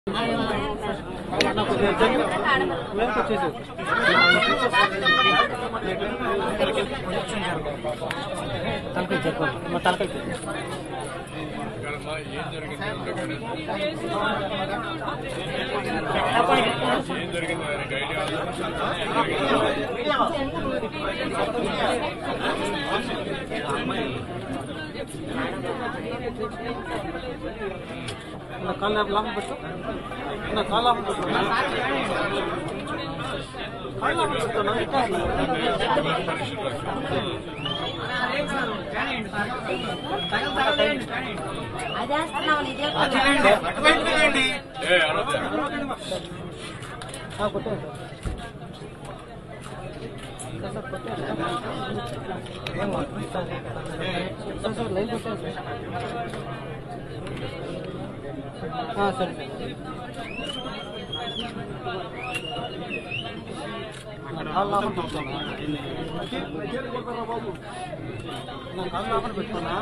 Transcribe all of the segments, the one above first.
తలకాయ చెప్పు మా తలకాయ అమ్మా, ఏం జరిగింది ఉండగానే ఏం జరిగింది ఆయనకి ఐడియా ఉందా? నా కాళ్ళు లాభం పెట్టు నా కాళ్ళు లాభం పెట్టు కాళ్ళు లాభం పెట్టు నా ఇంకా అదేస్తున్నావు నిజే ఏ అనొద్దు. ఆ, కొట్టాను సార్ సార్ కొట్టాను ఏం సార్ సార్ సార్ లైన్ కొట్టాను సార్ ఆ, సరే సార్ నా కాళ్ళు లాభం పెట్టుకున్నా నా కాళ్ళు లాభం పెట్టుకున్నా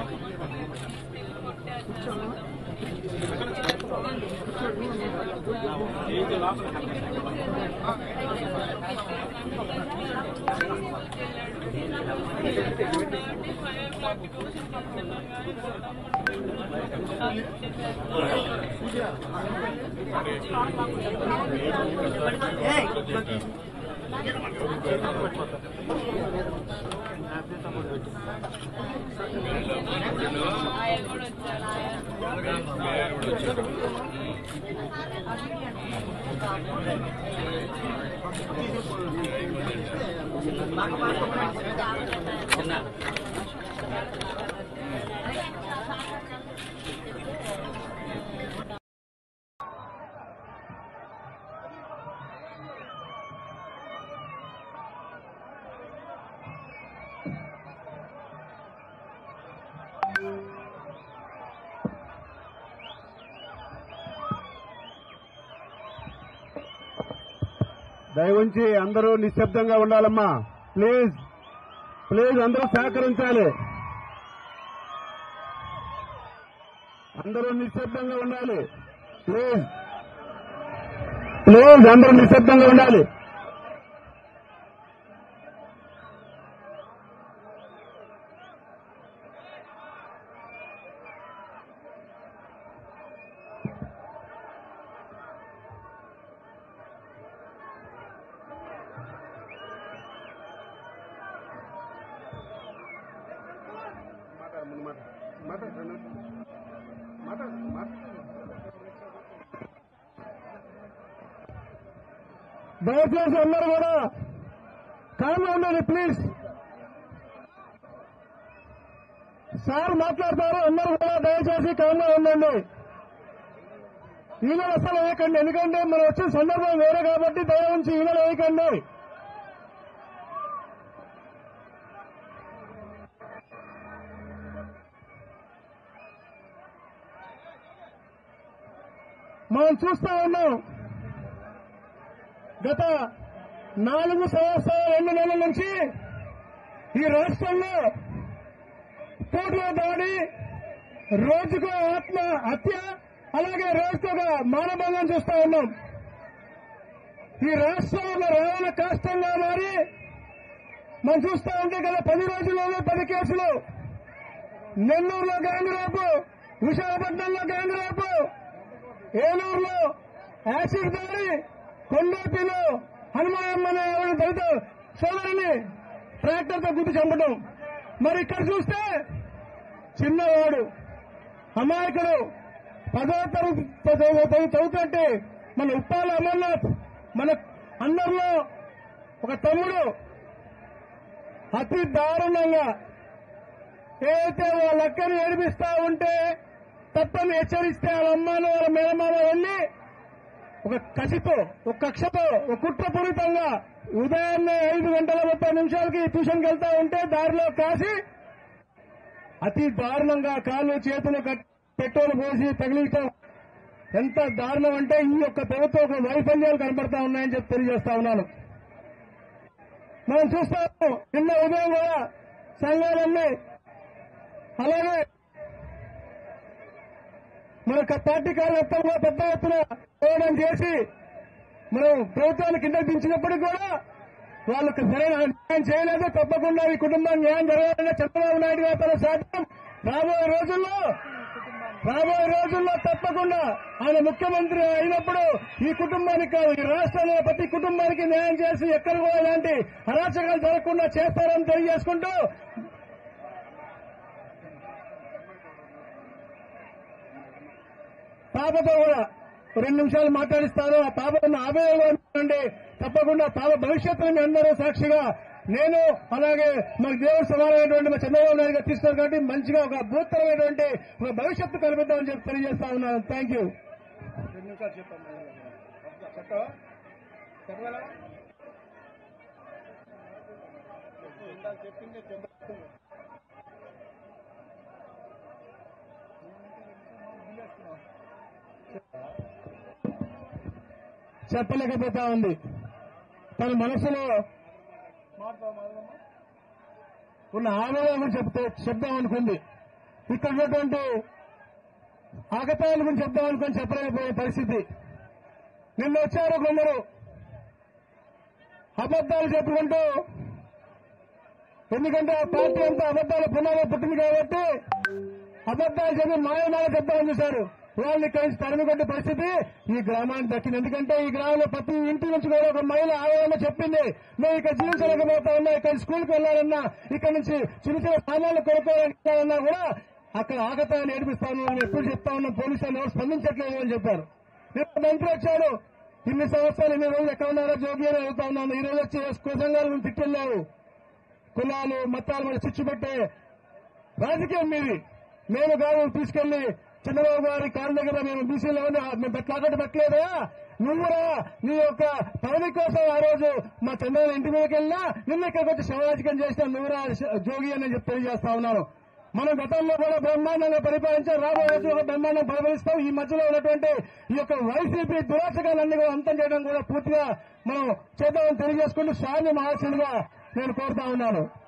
దయవుంచి అందరూ నిశ్శబ్దంగా ఉండాలమ్మా ప్లీజ్ ప్లీజ్ అందరూ సహకరించాలి అందరూ నిశ్శబ్దంగా ఉండాలి ప్లీజ్ ప్లీజ్ అందరూ నిశ్శబ్దంగా ఉండాలి దయచేసి అందరూ కూడా కామ్గా ఉండండి ప్లీజ్ సార్ మాట్లాడతారు అందరూ కూడా దయచేసి కామ్గా ఉండండి ఈమె అసలు వేయకండి ఎందుకంటే మనం వచ్చిన సందర్భం వేరే కాబట్టి దయ ఉంచి ఈమె వేయకండి మనం చూస్తా ఉన్నాం గత నాలుగు సంవత్సరాల రెండు నెలల నుంచి ఈ రాష్ట్రంలో కోర్టులో దాడి రోజుకు ఆత్మ హత్య అలాగే రోజుకొక మానభంగం చూస్తా ఉన్నాం ఈ రాష్ట్రంలో రావణ కష్టంగా మారి మనం చూస్తా ఉంటే గత పది రోజుల్లోనే పది కేసులు నెల్లూరులో గ్యాంగ్ రేపు విశాఖపట్నంలో గ్యాంగ్ రేపు ఏలూరులో యాసిడ్ దాడి కొండేపిలో హనుమానమ్మ అనే ఆవిడ దళిత సోదరిని ట్రాక్టర్తో గుద్ది చంపడం మరి ఇక్కడ చూస్తే చిన్నవాడు అమాయకుడు పదో తరగతి చదువుతుంటే మన ఉప్పాల అమర్నాథ్ మన అందరిలో ఒక తమ్ముడు అతి దారుణంగా ఏదైతే వాళ్ళ అక్కని ఏడిపిస్తా ఉంటే తప్పని హెచ్చరిస్తే వాళ్ళ అమ్మాను వాళ్ళ మేనమామ వెళ్ళి ఒక కసితో ఒక కక్షతో ఒక కుట్రపూరితంగా ఉదయాన్నే ఐదు గంటల ముప్పై నిమిషాలకి ట్యూషన్కి వెళ్తా ఉంటే దారిలో కాసి అతి దారుణంగా కాళ్ళు చేతులు కట్- పెట్రోల్ పోసి తగిలించడం ఎంత దారుణం అంటే ఈ యొక్క ప్రభుత్వం ఒక వైఫల్యాలు కనబడతా ఉన్నాయని చెప్పి తెలియజేస్తా ఉన్నాను మనం చూస్తాము నిన్న ఉదయం కూడా సంఘాలన్నీ అలాగే మన పార్టీ కార్యకర్తలు పెద్ద ఎత్తున పోరాటం చేసి మనం ప్రభుత్వాన్ని కింద దించినప్పటికీ కూడా వాళ్ళకు సరైన న్యాయం చేయలేదు తప్పకుండా ఈ కుటుంబం న్యాయం జరగాలనే చంద్రబాబు నాయుడు గారు తన సాధ్యం రాబోయే రోజుల్లో రాబోయే రోజుల్లో తప్పకుండా ఆయన ముఖ్యమంత్రి అయినప్పుడు ఈ కుటుంబానికి కాదు ఈ రాష్ట్రంలో ప్రతి కుటుంబానికి న్యాయం చేసి ఎక్కడ కూడా ఇలాంటి అరాచకాలు జరగకుండా చేస్తారని తెలియజేసుకుంటూ పాపతో కూడా రెండు నిమిషాలు మాట్లాడిస్తాను ఆ పాపను ఆవేదనండి తప్పకుండా పాప భవిష్యత్తుని మీ అందరూ సాక్షిగా నేను అలాగే మాకు దేవుడు సమానమైనటువంటి మా చంద్రబాబు నాయుడు గారు తీస్తారు కాబట్టి మంచిగా ఒక అద్భుతమైనటువంటి ఒక భవిష్యత్తు కల్పిద్దామని చెప్పి తెలియజేస్తా ఉన్నాను థ్యాంక్ యూ రెండు నిమిషాలు చెప్పండి చెప్పవా చెప్పగలరా చెప్పిందే చెప్పండి చెప్పలేకపోతా ఉంది తన మనసులో ఉన్న ఆవేదన చెప్తే చెప్దాం అనుకుంది ఇక్కడ ఉన్నటువంటి ఆగతాయాల గురించి చెప్దాం అనుకుని చెప్పలేకపోయే పరిస్థితి నిన్న వచ్చారు కొందరు అబద్దాలు చెప్పుకుంటూ ఎందుకంటే ఆ పార్టీ అంతా అబద్దాల పునాలో పుట్టింది కాబట్టి అబద్దాలు చెప్పి మాయమాల చెప్తామని చూశారు వాళ్ళని ఇక్కడి నుంచి తరిమికొట్టే పరిస్థితి ఈ గ్రామానికి దక్కింది ఎందుకంటే ఈ గ్రామంలో ప్రతి ఇంటి నుంచి కూడా ఒక మహిళ ఆవేదన చెప్పింది మేము ఇక్కడ జీవించలేకపోతా ఉన్నా ఇక్కడ స్కూల్కి వెళ్ళాలన్నా ఇక్కడ నుంచి చిన్న చిన్న సామాన్లు కొనుక్కోవాలన్నా కూడా అక్కడ ఆగతాన్ని ఏడిపిస్తాను అని ఎప్పుడు చెప్తా ఉన్నాం పోలీసులు ఎవరు స్పందించట్లేదు అని చెప్పారు నిన్న మంత్రి వచ్చాడు ఇన్ని సంవత్సరాలు ఇన్ని రోజులు ఎక్కడ ఉన్నారో జోగి అని అడుగుతా ఉన్నాను ఈ రోజు వచ్చి కుసంగాలు తిట్టలేవు కులాలు మతాలు మన చిచ్చు పెట్టే రాజకీయం మీది మేము కాదు తీసుకెళ్లి చంద్రబాబు గారి కాళ్ళ దగ్గర మేము బీసీలో మేము తాకట్టు పెట్టలేదా నువ్వురా నీ యొక్క పదవి కోసం ఆ రోజు మా చంద్రబాబు ఇంటి మీదకి వెళ్ళినా నిన్న ఇక్కడికి వచ్చి శవరాజకం చేసిన నువ్వురా జోగి అని చెప్పి తెలియజేస్తా ఉన్నాను మనం గతంలో కూడా బ్రహ్మాండంగా పరిపాలించాం రాబోయే రోజుల్లో కూడా బ్రహ్మాండంగా పరిపాలిస్తాం ఈ మధ్యలో ఉన్నటువంటి ఈ యొక్క వైసీపీ దురాచకాలన్నీ కూడా అంతం చేయడం కూడా పూర్తిగా మనం చేద్దామని తెలియజేసుకుంటూ స్వామి మహాశనుగా నేను కోరుతా ఉన్నాను